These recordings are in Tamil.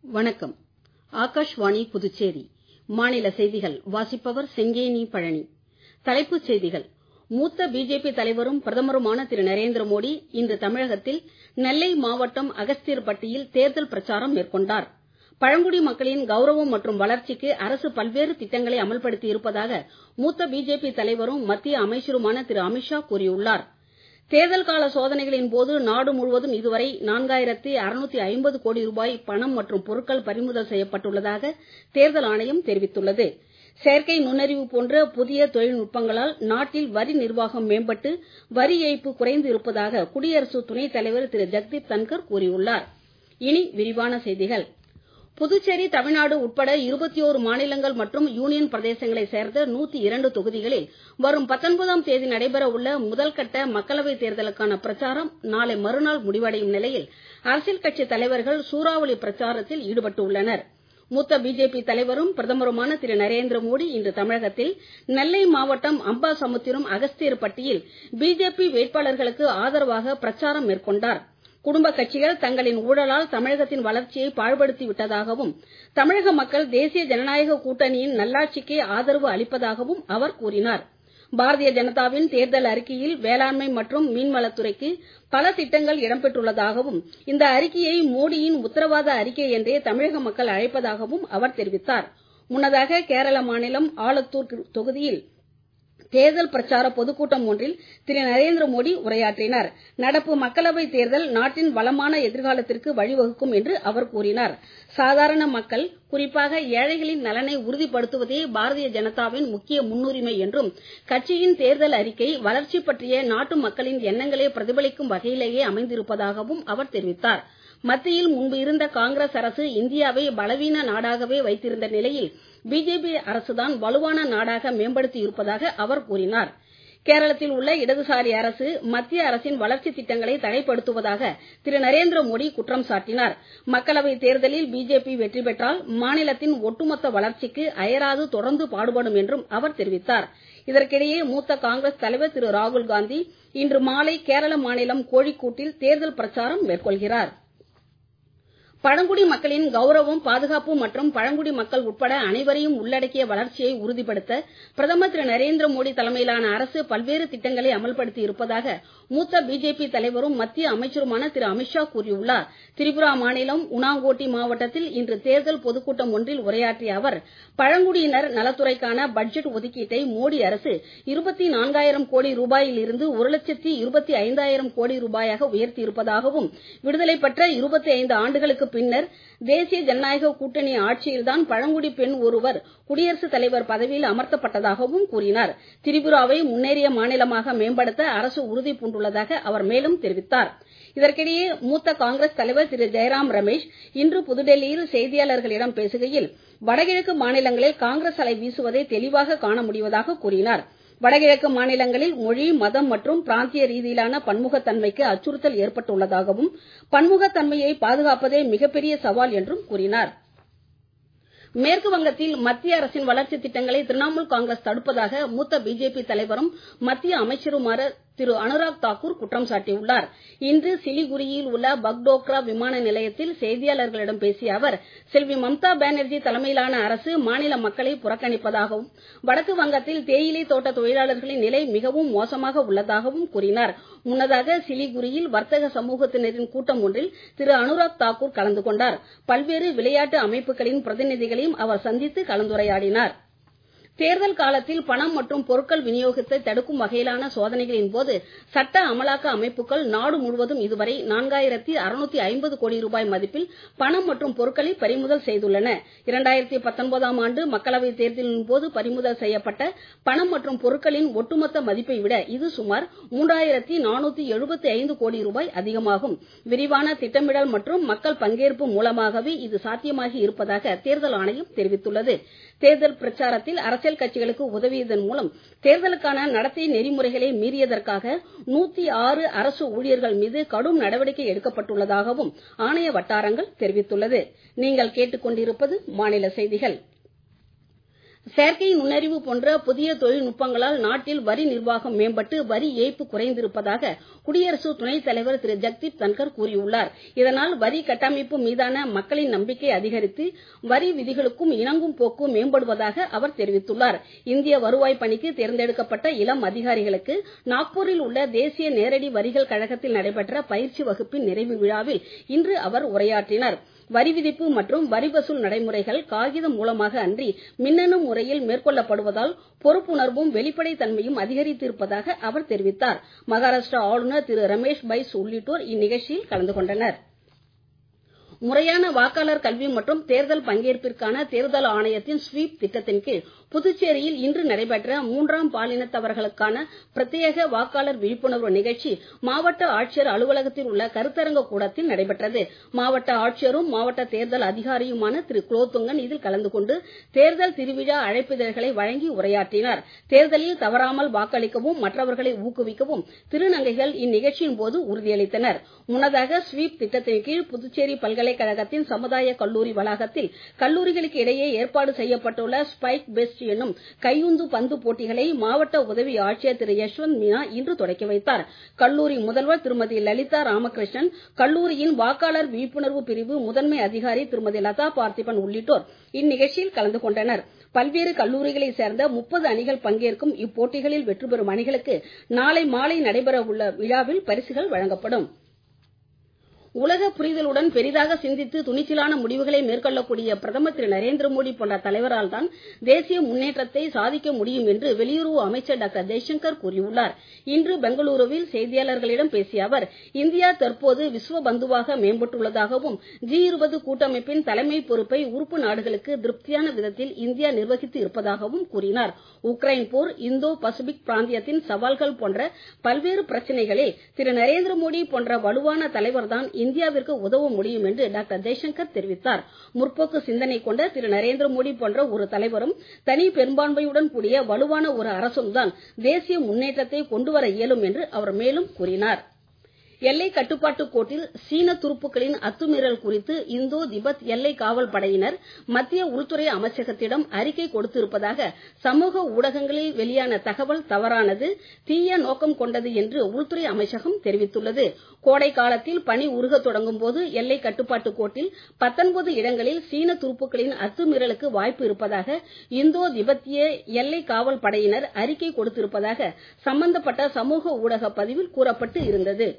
வணக்கம் ஆகாஷ்வாணி புதுச்சேரி மாநில செய்திகள் வாசிப்பவர் செங்கேனி பழனி தலைப்புச் செய்திகள் மூத்த பிஜேபி தலைவரும் பிரதமருமான திரு நரேந்திர மோடி இன்று தமிழகத்தில் நெல்லை மாவட்டம் அகஸ்தியர்பட்டியில் தேர்தல் பிரச்சாரம் மேற்கொண்டார் பழங்குடி மக்களின் கௌரவம் மற்றும் வளர்ச்சிக்கு அரசு பல்வேறு திட்டங்களை அமல்படுத்தி இருப்பதாக மூத்த பிஜேபி தலைவரும் மத்திய அமைச்சருமான திரு அமித்ஷா கூறியுள்ளார் தேர்தல் கால சோதனைகளின் போது நாடு முழுவதும் இதுவரை நான்காயிரத்தி அறுநூத்தி ஐம்பது கோடி ரூபாய் பணம் மற்றும் பொருட்கள் பறிமுதல் செய்யப்பட்டுள்ளதாக தேர்தல் ஆணையம் தெரிவித்துள்ளது செயற்கை நுண்ணறிவு போன்ற புதிய தொழில்நுட்பங்களால் நாட்டில் வரி நிர்வாகம் மேம்பட்டு வரி ஏய்ப்பு குறைந்து இருப்பதாக குடியரசு துணைத் தலைவர் திரு ஜெகதீப் தன்கர் கூறியுள்ளார் இனி விரிவான செய்திகள் புதுச்சேரி தமிழ்நாடு உட்பட இருபத்தியோரு மாநிலங்கள் மற்றும் யூனியன் பிரதேசங்களைச் சேர்ந்த நூத்தி இரண்டு தொகுதிகளில் வரும் பத்தொன்பதாம் தேதி நடைபெற உள்ள முதல்கட்ட மக்களவைத் தேர்தலுக்கான பிரச்சாரம் நாளை மறுநாள் முடிவடையும் நிலையில் அரசியல் கட்சித் தலைவர்கள் சூறாவளி பிரச்சாரத்தில் ஈடுபட்டுள்ளனர் மூத்த பிஜேபி தலைவரும் பிரதமருமான திரு நரேந்திர மோடி இன்று தமிழகத்தில் நெல்லை மாவட்டம் அம்பாசமுத்திரம் அகஸ்தியர்பட்டியில் பிஜேபி வேட்பாளர்களுக்கு ஆதரவாக பிரச்சாரம் மேற்கொண்டார் குடும்ப கட்சிகள் தங்களின் ஊழலால் தமிழகத்தின் வளர்ச்சியை பாழ்படுத்தி விட்டதாகவும் தமிழக மக்கள் தேசிய ஜனநாயக கூட்டணியின் நல்லாட்சிக்கே ஆதரவு அளிப்பதாகவும் அவர் கூறினார் பாரதிய ஜனதாவின் தேர்தல் அறிக்கையில் வேளாண்மை மற்றும் மீன்வளத்துறைக்கு பல திட்டங்கள் இடம்பெற்றுள்ளதாகவும் இந்த அறிக்கையை மோடியின் உத்தரவாத அறிக்கை என்றே தமிழக மக்கள் அழைப்பதாகவும் அவர் தெரிவித்தார் முன்னதாக கேரள மாநிலம் ஆலத்தூர் தொகுதியில் தேர்தல் பிரச்சார பொதுக்கூட்டம் ஒன்றில் திரு நரேந்திர மோடி உரையாற்றினார் நடப்பு மக்களவைத் தேர்தல் நாட்டின் வளமான எதிர்காலத்திற்கு வழிவகுக்கும் என்று அவர் கூறினார் சாதாரண மக்கள் குறிப்பாக ஏழைகளின் நலனை உறுதிப்படுத்துவதே பாரதிய ஜனதாவின் முக்கிய முன்னுரிமை என்றும் கட்சியின் தேர்தல் அறிக்கை வளர்ச்சி பற்றிய நாட்டு மக்களின் எண்ணங்களை பிரதிபலிக்கும் வகையிலேயே அமைந்திருப்பதாகவும் அவர் தெரிவித்தார் மத்தியில் முன்பு இருந்த காங்கிரஸ் அரசு இந்தியாவை பலவீன நாடாகவே வைத்திருந்த நிலையில் பிஜேபி அரசுதான் வலுவான நாடாக மேம்படுத்தி இருப்பதாக அவர் கூறினார் கேரளத்தில் உள்ள இடதுசாரி அரசு மத்திய அரசின் வளர்ச்சி திட்டங்களை தடைப்படுத்துவதாக திரு நரேந்திர மோடி குற்றம் சாட்டினார் மக்களவைத் தேர்தலில் பிஜேபி வெற்றி பெற்றால் மாநிலத்தின் ஒட்டுமொத்த வளர்ச்சிக்கு அயராது தொடர்ந்து பாடுபடும் என்றும் அவர் தெரிவித்தார் இதற்கிடையே மூத்த காங்கிரஸ் தலைவர் திரு ராகுல் காந்தி இன்று மாலை கேரள மாநிலம் கோழிக்கூட்டில் தேர்தல் பிரச்சாரம் மேற்கொள்கிறார் பழங்குடி மக்களின் கௌரவம் பாதுகாப்பு மற்றும் பழங்குடி மக்கள் உட்பட அனைவரையும் உள்ளடக்கிய வளர்ச்சியை உறுதிப்படுத்த பிரதமர் திரு நரேந்திர மோடி தலைமையிலான அரசு பல்வேறு திட்டங்களை அமல்படுத்தி இருப்பதாக மூத்த பிஜேபி தலைவரும் மத்திய அமைச்சருமான திரு அமித்ஷா கூறியுள்ளார் திரிபுரா மாநிலம் உனாங்கோட்டி மாவட்டத்தில் இன்று தேர்தல் பொதுக்கூட்டம் ஒன்றில் உரையாற்றிய அவர் பழங்குடியினர் நலத்துறைக்கான பட்ஜெட் ஒதுக்கீட்டை மோடி அரசு இருபத்தி நான்காயிரம் கோடி ரூபாயில் இருந்து ஒரு லட்சத்தி இருபத்தி ஐந்தாயிரம் கோடி ரூபாயாக உயர்த்தியிருப்பதாகவும் விடுதலை பெற்ற இருபத்தி ஐந்து ஆண்டுகளுக்கு பின்னர் தேசிய ஜனநாயக கூட்டணி ஆட்சியில்தான் பழங்குடி பெண் ஒருவர் குடியரசுத் தலைவர் பதவியில் அமர்த்தப்பட்டதாகவும் கூறினார் திரிபுராவை முன்னேறிய மாநிலமாக மேம்படுத்த அரசு உறுதி பூண்டுள்ளதாக அவர் மேலும் தெரிவித்தார் இதற்கிடையே மூத்த காங்கிரஸ் தலைவர் திரு ஜெயராம் ரமேஷ் இன்று புதுடெல்லியில் செய்தியாளர்களிடம் பேசுகையில் வடகிழக்கு மாநிலங்களில் காங்கிரஸ் அலை வீசுவதை தெளிவாக காண முடிவதாக கூறினார் வடகிழக்கு மாநிலங்களில் மொழி மதம் மற்றும் பிராந்திய ரீதியிலான பன்முகத்தன்மைக்கு அச்சுறுத்தல் ஏற்பட்டுள்ளதாகவும் பன்முகத்தன்மையை பாதுகாப்பதே மிகப்பெரிய சவால் என்றும் கூறினார் மேற்கு வங்கத்தில் மத்திய அரசின் வளர்ச்சி திட்டங்களை திரிணாமுல் காங்கிரஸ் தடுப்பதாக மூத்த பிஜேபி தலைவரும் மத்திய அமைச்சருமான திரு அனுராக் தாக்கூர் குற்றம் சாட்டியுள்ளார் இன்று சிலிகுரியில் உள்ள பக்டோக்ரா விமான நிலையத்தில் செய்தியாளர்களிடம் பேசிய அவர் செல்வி மம்தா பானர்ஜி தலைமையிலான அரசு மாநில மக்களை புறக்கணிப்பதாகவும் வடக்கு வங்கத்தில் தேயிலை தோட்ட தொழிலாளர்களின் நிலை மிகவும் மோசமாக உள்ளதாகவும் கூறினார் முன்னதாக சிலிகுரியில் வர்த்தக சமூகத்தினரின் கூட்டம் ஒன்றில் திரு அனுராக் தாக்கூர் கலந்து கொண்டார் பல்வேறு விளையாட்டு அமைப்புகளின் பிரதிநிதிகளையும் அவர் சந்தித்து கலந்துரையாடினார் தேர்தல் காலத்தில் பணம் மற்றும் பொருட்கள் விநியோகத்தை தடுக்கும் வகையிலான சோதனைகளின் போது சட்ட அமலாக்க அமைப்புகள் நாடு முழுவதும் இதுவரை நான்காயிரத்தி அறுநூத்தி ஐம்பது கோடி ரூபாய் மதிப்பில் பணம் மற்றும் பொருட்களை பறிமுதல் செய்துள்ளன இரண்டாயிரத்தி பத்தொன்பதாம் ஆண்டு மக்களவைத் தேர்தலின் போது பறிமுதல் செய்யப்பட்ட பணம் மற்றும் பொருட்களின் ஒட்டுமொத்த மதிப்பை விட இது சுமார் மூன்றாயிரத்தி நானூத்தி எழுபத்தி ஐந்து கோடி ரூபாய் அதிகமாகும் விரிவான திட்டமிடல் மற்றும் மக்கள் பங்கேற்பு மூலமாகவே இது சாத்தியமாகி இருப்பதாக தேர்தல் ஆணையம் தெரிவித்துள்ளது தேர்தல் பிரச்சாரத்தில் அரசியல் கட்சிகளுக்கு உதவியதன் மூலம் தேர்தலுக்கான நடத்தை நெறிமுறைகளை மீறியதற்காக நூத்தி ஆறு அரசு ஊழியர்கள் மீது கடும் நடவடிக்கை எடுக்கப்பட்டுள்ளதாகவும் ஆணைய வட்டாரங்கள் தெரிவித்துள்ளது நீங்கள் கேட்டுக்கொண்டிருப்பது மாநில செய்திகள் செயற்கை நுண்ணறிவு போன்ற புதிய தொழில்நுட்பங்களால் நாட்டில் வரி நிர்வாகம் மேம்பட்டு வரி ஏய்ப்பு குறைந்திருப்பதாக குடியரசு துணைத் தலைவர் திரு ஜக்தீப் தன்கர் கூறியுள்ளார் இதனால் வரி கட்டமைப்பு மீதான மக்களின் நம்பிக்கை அதிகரித்து வரி விதிகளுக்கும் இணங்கும் போக்கு மேம்படுவதாக அவர் தெரிவித்துள்ளார் இந்திய வருவாய் பணிக்கு தேர்ந்தெடுக்கப்பட்ட இளம் அதிகாரிகளுக்கு நாக்பூரில் உள்ள தேசிய நேரடி வரிகள் கழகத்தில் நடைபெற்ற பயிற்சி வகுப்பின் நிறைவு விழாவில் இன்று அவர் உரையாற்றினார் வரி விதிப்பு மற்றும் வரி வசூல் நடைமுறைகள் காகிதம் மூலமாக அன்றி மின்னணு முறையில் மேற்கொள்ளப்படுவதால் பொறுப்புணர்வும் வெளிப்படைத் தன்மையும் அதிகரித்திருப்பதாக அவர் தெரிவித்தார் மகாராஷ்டிரா ஆளுநர் திரு ரமேஷ் பைஸ் உள்ளிட்டோர் இந்நிகழ்ச்சியில் கலந்து கொண்டனர் முறையான வாக்காளர் கல்வி மற்றும் தேர்தல் பங்கேற்பிற்கான தேர்தல் ஆணையத்தின் ஸ்வீப் திட்டத்தின் கீழ் புதுச்சேரியில் இன்று நடைபெற்ற மூன்றாம் பாலினத்தவர்களுக்கான பிரத்யேக வாக்காளர் விழிப்புணர்வு நிகழ்ச்சி மாவட்ட ஆட்சியர் அலுவலகத்தில் உள்ள கருத்தரங்க கூடத்தில் நடைபெற்றது மாவட்ட ஆட்சியரும் மாவட்ட தேர்தல் அதிகாரியுமான திரு குலோத்துங்கன் இதில் கலந்து கொண்டு தேர்தல் திருவிழா அழைப்பிதழ்களை வழங்கி உரையாற்றினார் தேர்தலில் தவறாமல் வாக்களிக்கவும் மற்றவர்களை ஊக்குவிக்கவும் திருநங்கைகள் இந்நிகழ்ச்சியின் போது உறுதியளித்தனர் முன்னதாக ஸ்வீப் திட்டத்தின் கீழ் புதுச்சேரி பல்கலைக்கழகத்தின் சமுதாய கல்லூரி வளாகத்தில் கல்லூரிகளுக்கு இடையே ஏற்பாடு செய்யப்பட்டுள்ள ஸ்பைக் பெஸ்ட் என்னும் கையுந்து பந்து போட்டிகளை மாவட்ட உதவி ஆட்சியர் திரு யஷ்வந்த் மீனா இன்று தொடக்கி வைத்தார் கல்லூரி முதல்வர் திருமதி லலிதா ராமகிருஷ்ணன் கல்லூரியின் வாக்காளர் விழிப்புணர்வு பிரிவு முதன்மை அதிகாரி திருமதி லதா பார்த்திபன் உள்ளிட்டோர் இந்நிகழ்ச்சியில் கலந்து கொண்டனர் பல்வேறு கல்லூரிகளைச் சேர்ந்த முப்பது அணிகள் பங்கேற்கும் இப்போட்டிகளில் வெற்றி பெறும் அணிகளுக்கு நாளை மாலை நடைபெற உள்ள விழாவில் பரிசுகள் வழங்கப்படும் உலக புரிதலுடன் பெரிதாக சிந்தித்து துணிச்சலான முடிவுகளை மேற்கொள்ளக்கூடிய பிரதமர் திரு நரேந்திர மோடி போன்ற தலைவரால் தான் தேசிய முன்னேற்றத்தை சாதிக்க முடியும் என்று வெளியுறவு அமைச்சர் டாக்டர் ஜெய்சங்கர் கூறியுள்ளார் இன்று பெங்களூருவில் செய்தியாளர்களிடம் பேசிய அவர் இந்தியா தற்போது விஸ்வ பந்துவாக மேம்பட்டுள்ளதாகவும் ஜி இருபது கூட்டமைப்பின் தலைமை பொறுப்பை உறுப்பு நாடுகளுக்கு திருப்தியான விதத்தில் இந்தியா நிர்வகித்து இருப்பதாகவும் கூறினார் உக்ரைன் போர் இந்தோ பசிபிக் பிராந்தியத்தின் சவால்கள் போன்ற பல்வேறு பிரச்சனைகளில் திரு நரேந்திர மோடி போன்ற வலுவான தலைவர்தான் இந்தியாவிற்கு உதவ முடியும் என்று டாக்டர் ஜெய்சங்கர் தெரிவித்தார் முற்போக்கு சிந்தனை கொண்ட திரு நரேந்திர மோடி போன்ற ஒரு தலைவரும் தனி பெரும்பான்மையுடன் கூடிய வலுவான ஒரு அரசும் தான் தேசிய முன்னேற்றத்தை கொண்டுவர இயலும் என்று அவர் மேலும் கூறினார் எல்லை கட்டுப்பாட்டு கோட்டில் சீன துருப்புக்களின் அத்துமீறல் குறித்து இந்தோ திபெத் எல்லை காவல் படையினர் மத்திய உள்துறை அமைச்சகத்திடம் அறிக்கை கொடுத்திருப்பதாக சமூக ஊடகங்களில் வெளியான தகவல் தவறானது தீய நோக்கம் கொண்டது என்று உள்துறை அமைச்சகம் தெரிவித்துள்ளது கோடை காலத்தில் பனி உருகத் தொடங்கும் போது எல்லை கட்டுப்பாட்டு கோட்டில் பத்தொன்பது இடங்களில் சீன துருப்புக்களின் அத்துமீறலுக்கு வாய்ப்பு இருப்பதாக இந்தோ திபெத்திய எல்லை காவல் படையினர் அறிக்கை கொடுத்திருப்பதாக சம்பந்தப்பட்ட சமூக ஊடக பதிவில் கூறப்பட்டு இருந்தது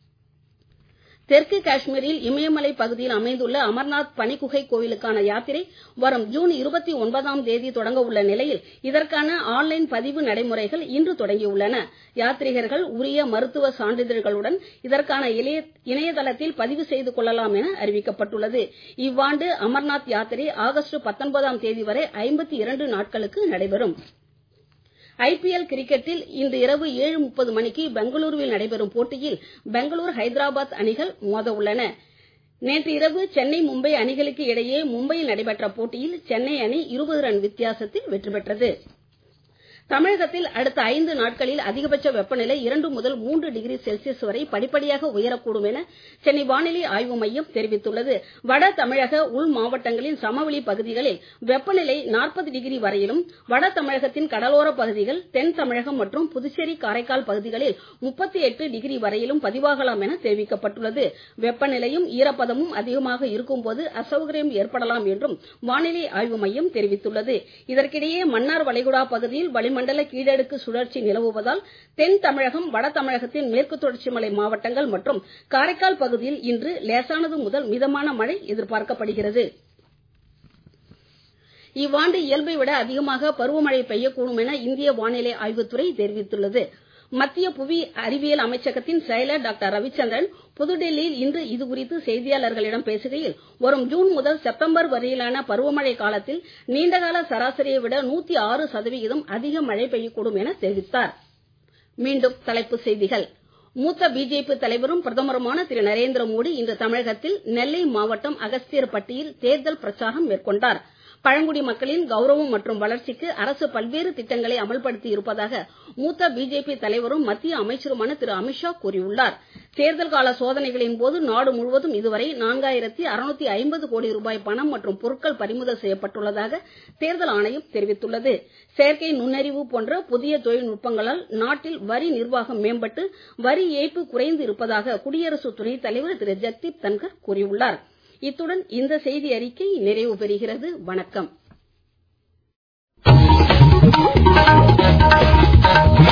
தெற்கு காஷ்மீரில் இமயமலை பகுதியில் அமைந்துள்ள அமர்நாத் பனிக்குகை கோவிலுக்கான யாத்திரை வரும் ஜூன் இருபத்தி ஒன்பதாம் தேதி தொடங்க உள்ள நிலையில் இதற்கான ஆன்லைன் பதிவு நடைமுறைகள் இன்று தொடங்கியுள்ளன யாத்ரீகர்கள் உரிய மருத்துவ சான்றிதழ்களுடன் இதற்கான இணையதளத்தில் பதிவு செய்து கொள்ளலாம் என அறிவிக்கப்பட்டுள்ளது இவ்வாண்டு அமர்நாத் யாத்திரை ஆகஸ்ட் பத்தொன்பதாம் தேதி வரை ஐம்பத்தி இரண்டு நாட்களுக்கு நடைபெறும் ஐபிஎல் கிரிக்கெட்டில் இன்று இரவு ஏழு முப்பது மணிக்கு பெங்களூருவில் நடைபெறும் போட்டியில் பெங்களூர் ஹைதராபாத் அணிகள் மோத உள்ளன நேற்று இரவு சென்னை மும்பை அணிகளுக்கு இடையே மும்பையில் நடைபெற்ற போட்டியில் சென்னை அணி இருபது ரன் வித்தியாசத்தில் வெற்றி பெற்றது தமிழகத்தில் அடுத்த ஐந்து நாட்களில் அதிகபட்ச வெப்பநிலை இரண்டு முதல் மூன்று டிகிரி செல்சியஸ் வரை படிப்படியாக உயரக்கூடும் என சென்னை வானிலை ஆய்வு மையம் தெரிவித்துள்ளது வட தமிழக உள் மாவட்டங்களின் சமவெளி பகுதிகளில் வெப்பநிலை நாற்பது டிகிரி வரையிலும் வட தமிழகத்தின் கடலோர பகுதிகள் தென் தமிழகம் மற்றும் புதுச்சேரி காரைக்கால் பகுதிகளில் முப்பத்தி எட்டு டிகிரி வரையிலும் பதிவாகலாம் என தெரிவிக்கப்பட்டுள்ளது வெப்பநிலையும் ஈரப்பதமும் அதிகமாக இருக்கும் போது அசௌகரியம் ஏற்படலாம் என்றும் வானிலை ஆய்வு மையம் தெரிவித்துள்ளது இதற்கிடையே மன்னார் வளைகுடா பகுதியில் வளிமண்டல கீழடுக்கு சுழற்சி நிலவுவதால் தென் தமிழகம் வட தமிழகத்தின் மேற்கு தொடர்ச்சி மலை மாவட்டங்கள் மற்றும் காரைக்கால் பகுதியில் இன்று லேசானது முதல் மிதமான மழை எதிர்பார்க்கப்படுகிறது இவ்வாண்டு இயல்பை விட அதிகமாக பருவமழை பெய்யக்கூடும் என இந்திய வானிலை ஆய்வுத்துறை தெரிவித்துள்ளது மத்திய புவி அறிவியல் அமைச்சகத்தின் செயலர் டாக்டர் ரவிச்சந்திரன் புதுடெல்லியில் இன்று இதுகுறித்து செய்தியாளர்களிடம் பேசுகையில் வரும் ஜூன் முதல் செப்டம்பர் வரையிலான பருவமழை காலத்தில் நீண்டகால சராசரியை விட நூத்தி ஆறு சதவிகிதம் அதிக மழை பெய்யக்கூடும் என தெரிவித்தார் மீண்டும் தலைப்புச் செய்திகள் மூத்த பிஜேபி தலைவரும் பிரதமருமான திரு நரேந்திர மோடி இன்று தமிழகத்தில் நெல்லை மாவட்டம் அகஸ்தியர்பட்டியில் தேர்தல் பிரச்சாரம் மேற்கொண்டார் பழங்குடி மக்களின் கௌரவம் மற்றும் வளர்ச்சிக்கு அரசு பல்வேறு திட்டங்களை அமல்படுத்தி இருப்பதாக மூத்த பிஜேபி தலைவரும் மத்திய அமைச்சருமான திரு அமித்ஷா கூறியுள்ளார் தேர்தல் கால சோதனைகளின் போது நாடு முழுவதும் இதுவரை நான்காயிரத்தி அறுநூத்தி ஐம்பது கோடி ரூபாய் பணம் மற்றும் பொருட்கள் பறிமுதல் செய்யப்பட்டுள்ளதாக தேர்தல் ஆணையம் தெரிவித்துள்ளது செயற்கை நுண்ணறிவு போன்ற புதிய தொழில்நுட்பங்களால் நாட்டில் வரி நிர்வாகம் மேம்பட்டு வரி ஏய்ப்பு குறைந்து இருப்பதாக குடியரசு துணைத் தலைவர் திரு ஜெக்தீப் தன்கர் கூறியுள்ளார் இத்துடன் இந்த செய்தி அறிக்கை நிறைவு பெறுகிறது வணக்கம்